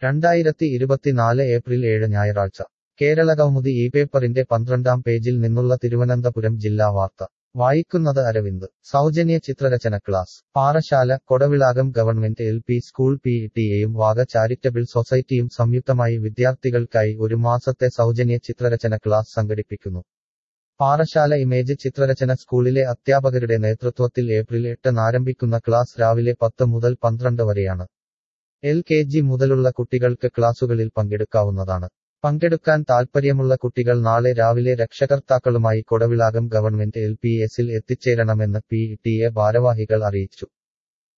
രണ്ടായിരത്തി ഇരുപത്തിനാല് ഏപ്രിൽ ഏഴ് ഞായറാഴ്ച കേരളകൗമുദി ഈ പേപ്പറിന്റെ പന്ത്രണ്ടാം പേജിൽ നിന്നുള്ള തിരുവനന്തപുരം ജില്ലാ വാർത്ത വായിക്കുന്നത് അരവിന്ദ് സൗജന്യ ചിത്രരചന class Parassala Kodavilakam government L P school P ടിയെയും വാഗ ചാരിറ്റബിൾ സൊസൈറ്റിയും സംയുക്തമായി വിദ്യാർത്ഥികൾക്കായി ഒരു മാസത്തെ സൗജന്യ ചിത്രരചന ക്ലാസ് സംഘടിപ്പിക്കുന്നു പാറശാല ഇമേജ് ചിത്രരചന സ്കൂളിലെ അധ്യാപകരുടെ നേതൃത്വത്തിൽ ഏപ്രിൽ എട്ടിന് ആരംഭിക്കുന്ന ക്ലാസ് രാവിലെ പത്ത് മുതൽ പന്ത്രണ്ട് വരെയാണ് എൽ കെ ജി മുതലുള്ള കുട്ടികൾക്ക് ക്ലാസുകളിൽ പങ്കെടുക്കാവുന്നതാണ് പങ്കെടുക്കാൻ താൽപ്പര്യമുള്ള കുട്ടികൾ നാളെ രാവിലെ രക്ഷകർത്താക്കളുമായി കൊടവിളാകം ഗവൺമെന്റ് എൽ പി എസിൽ എത്തിച്ചേരണമെന്ന് പി ടി എ ഭാരവാഹികൾ അറിയിച്ചു